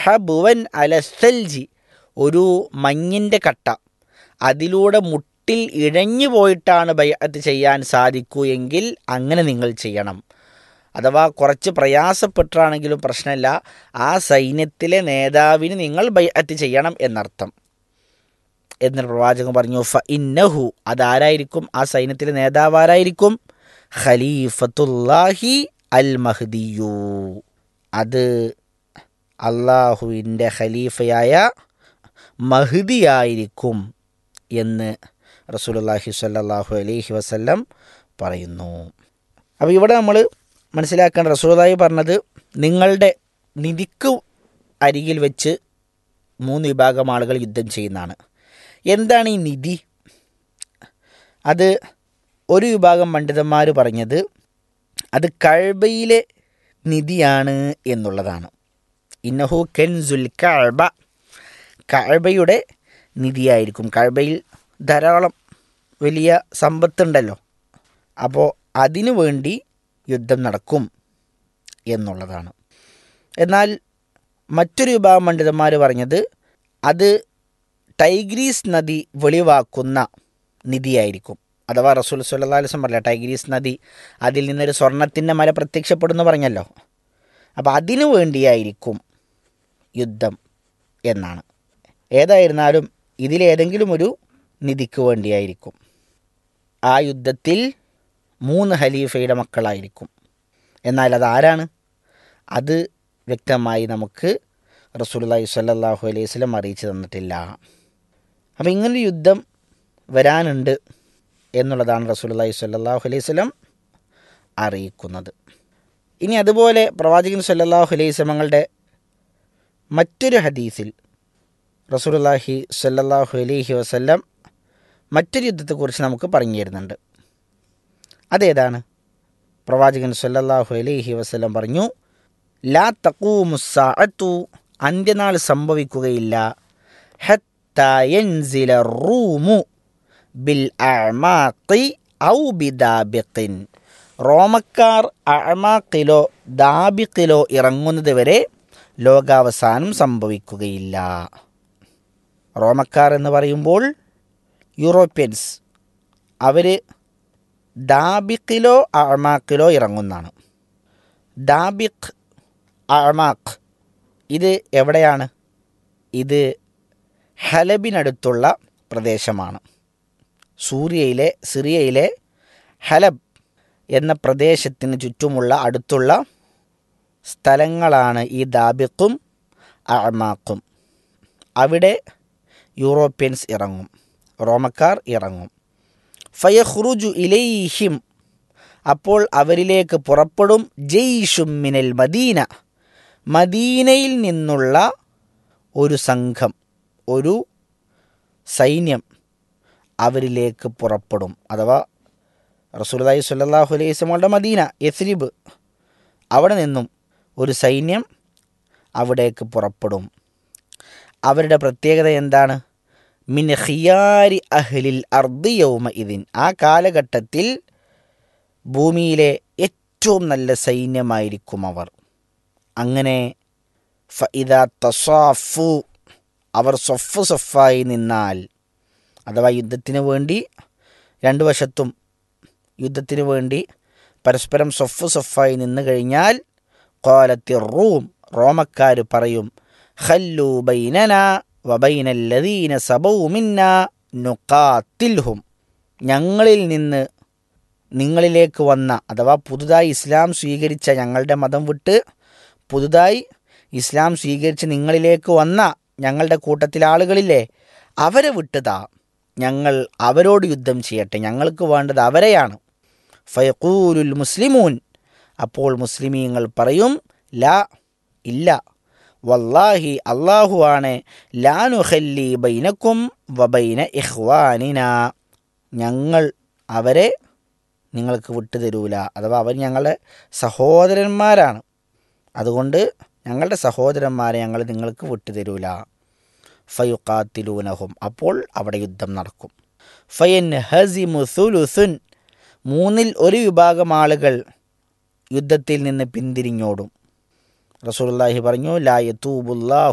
ഹബുവൻ അലസൽജി ഒരു മഞ്ഞിൻ്റെ കട്ട അതിലൂടെ മുട്ടിൽ ഇഴഞ്ഞു പോയിട്ടാണ് ബയ്യത്ത് ചെയ്യാൻ സാധിക്കൂ എങ്കിൽ അങ്ങനെ നിങ്ങൾ ചെയ്യണം അഥവാ കുറച്ച് പ്രയാസപ്പെട്ടാണെങ്കിലും പ്രശ്നമില്ല ആ സൈന്യത്തിലെ നേതാവിന് നിങ്ങൾ ബയ്യത്ത് ചെയ്യണം എന്നർത്ഥം എന്നൊരു പ്രവാചകൻ പറഞ്ഞു ഫ ഇന്നഹു അതാരായിരിക്കും ആ സൈന്യത്തിലെ നേതാവ് ആരായിരിക്കും ഖലീഫത്തുല്ലാഹി അൽ മഹ്ദിയു അത് അള്ളാഹുവിൻ്റെ ഖലീഫയായ മഹ്ദിയായിരിക്കും എന്ന് റസൂലുള്ളാഹി സ്വല്ലല്ലാഹു അലൈഹി വസല്ലം പറയുന്നു അപ്പോൾ ഇവിടെ നമ്മൾ മനസ്സിലാക്കേണ്ട റസൂലുള്ളാഹി പറഞ്ഞത് നിങ്ങളുടെ നിധിക്ക് അരികിൽ വെച്ച് മൂന്ന് വിഭാഗം ആളുകൾ യുദ്ധം ചെയ്യുന്നതാണ് എന്താണ് ഈ നിധി അത് ഒരു വിഭാഗം പണ്ഡിതന്മാർ പറഞ്ഞത് അത് കഴബയിലെ നിധിയാണ് എന്നുള്ളതാണ് ഇന്നഹു കെൻസുൽ കഴബ കഴബയുടെ നിധിയായിരിക്കും കഴബയിൽ ധാരാളം വലിയ സമ്പത്തുണ്ടല്ലോ അപ്പോൾ അതിനു വേണ്ടി യുദ്ധം നടക്കും എന്നുള്ളതാണ് എന്നാൽ മറ്റൊരു വിഭാഗം പണ്ഡിതന്മാർ പറഞ്ഞത് അത് ടൈഗ്രീസ് നദി വെളിവാക്കുന്ന നിധിയായിരിക്കും അഥവാ റസൂൽ സല്ലാ അലിസം പറഞ്ഞ ടൈഗ്രീസ് നദി അതിൽ നിന്നൊരു സ്വർണത്തിൻ്റെ മല പ്രത്യക്ഷപ്പെടുന്നു പറഞ്ഞല്ലോ അപ്പോൾ അതിനു വേണ്ടിയായിരിക്കും യുദ്ധം എന്നാണ് ഏതായിരുന്നാലും ഇതിലേതെങ്കിലും ഒരു നിധിക്ക് വേണ്ടിയായിരിക്കും ആ യുദ്ധത്തിൽ മൂന്ന് ഖലീഫയുടെ മക്കളായിരിക്കും എന്നാൽ അതാരാണ് അത് വ്യക്തമായി നമുക്ക് റസൂലുള്ളാഹി സ്വല്ലല്ലാഹു അലൈഹി വസല്ലം അറിയിച്ചു തന്നിട്ടില്ല അപ്പോൾ ഇങ്ങനൊരു യുദ്ധം വരാനുണ്ട് എന്നുള്ളതാണ് റസൂലുള്ളാഹി സ്വല്ലല്ലാഹു അലൈഹി വസല്ലം അറിയിക്കുന്നത് ഇനി അതുപോലെ പ്രവാചകൻ സ്വല്ലല്ലാഹു അലൈഹി വസല്ലമങ്ങളുടെ മറ്റൊരു ഹദീസിൽ റസൂലുള്ളാഹി സ്വല്ലല്ലാഹു അലൈഹി വസല്ലം മറ്റൊരു യുദ്ധത്തെക്കുറിച്ച് നമുക്ക് പറഞ്ഞു തരുന്നുണ്ട് അതേതാണ് പ്രവാചകൻ സല്ലല്ലാഹു അലൈഹി വസല്ലം പറഞ്ഞു ലാ തക്കൂമുസാഅത്തു അന്ത്യനാൾ സംഭവിക്കുകയില്ല ഹത്തയൻസില റൂമു ബിൽ അമാഖി ഔ ബിദാബിഖിൻ റോമക്കാർ അമാക്കിലോ ദാബിക്കിലോ ഇറങ്ങുന്നത് വരെ ലോകാവസാനം സംഭവിക്കുകയില്ല റോമക്കാർ എന്ന് പറയുമ്പോൾ യൂറോപ്യൻസ് അവർ ദാബിക്കിലോ അമാക്കിലോ ഇറങ്ങുന്നതാണ് ദാബിഖ് അമാഖ് ഇത് എവിടെയാണ് ഇത് ഹലബിനടുത്തുള്ള പ്രദേശമാണ് സൂര്യയിലെ സിറിയയിലെ ഹലബ് എന്ന പ്രദേശത്തിന് ചുറ്റുമുള്ള അടുത്തുള്ള സ്ഥലങ്ങളാണ് ഈ ദാബിഖും അമാക്കും അവിടെ യൂറോപ്യൻസ് ഇറങ്ങും റോമക്കാർ ഇറങ്ങും ഫയഹ്റുജു ഇലൈഹിം അപ്പോൾ അവരിലേക്ക് പുറപ്പെടും ജെയ്ഷും മിനൽ മദീന മദീനയിൽ നിന്നുള്ള ഒരു സംഘം ഒരു സൈന്യം അവരിലേക്ക് പുറപ്പെടും അഥവാ റസൂലി സ്വല്ലല്ലാഹു അലൈഹി വസല്ലമയുടെ മദീന യസ്രിബ് അവിടെ നിന്നും ഒരു സൈന്യം അവിടേക്ക് പുറപ്പെടും അവരുടെ പ്രത്യേകത എന്താണ് മിൻ ഖിയാരി അഹ്ലിൽ അർദി യൗമ ഇതിൻ ആ കാലഘട്ടത്തിൽ ഭൂമിയിലെ ഏറ്റവും നല്ല സൈന്യമായിരിക്കും അവർ അങ്ങനെ ഫഇദ തസാഫു അവർ സൊഫ് സൊഫായി നിന്നാൽ അഥവാ യുദ്ധത്തിന് വേണ്ടി രണ്ടു വശത്തും യുദ്ധത്തിന് വേണ്ടി പരസ്പരം സൊഫ് സൊഫായി നിന്ന് കഴിഞ്ഞാൽ കോലത്തി റൂം റോമക്കാർ പറയും ഖല്ലു ബൈനന വബൈനല്ലദീന സബൗ മിന്ന നുഖാത്തിൽഹും ഞങ്ങളിൽ നിന്ന് നിങ്ങളിലേക്ക് വന്ന അഥവാ പുതുതായി ഇസ്ലാം സ്വീകരിച്ച ഞങ്ങളുടെ മതം വിട്ട് പുതുതായി ഇസ്ലാം സ്വീകരിച്ച് നിങ്ങളിലേക്ക് വന്ന ഞങ്ങളുടെ കൂട്ടത്തിലെ ആളുകളില്ലേ അവരെ വിട്ടതാ ഞങ്ങൾ അവരോട് യുദ്ധം ചെയ്യട്ടെ ഞങ്ങൾക്ക് വേണ്ടത് അവരെയാണ് ഫയക്കൂലുൽ മുസ്ലിമൂൻ അപ്പോൾ മുസ്ലിമീങ്ങൾ പറയും ലാ ഇല്ല വല്ലാഹി അള്ളാഹു ആണ് ലാനുഹല്ലി ബൈനക്കും വബൈന ഇഹ്വാനിന ഞങ്ങൾ അവരെ നിങ്ങൾക്ക് വിട്ടുതരൂല അഥവാ അവർ ഞങ്ങളുടെ സഹോദരന്മാരാണ് അതുകൊണ്ട് ഞങ്ങളുടെ സഹോദരന്മാരെ ഞങ്ങൾ നിങ്ങൾക്ക് വിട്ടുതരൂല ഫയുക്കാത്തിലൂനഹും അപ്പോൾ അവിടെ യുദ്ധം നടക്കും ഫയൻ ഹസിമു സുലുസുൻ മൂന്നിൽ ഒരു വിഭാഗം ആളുകൾ യുദ്ധത്തിൽ നിന്ന് പിന്തിരിഞ്ഞോടും റസൂലുള്ളാഹി പറഞ്ഞു ലാ യതൂബുല്ലാഹു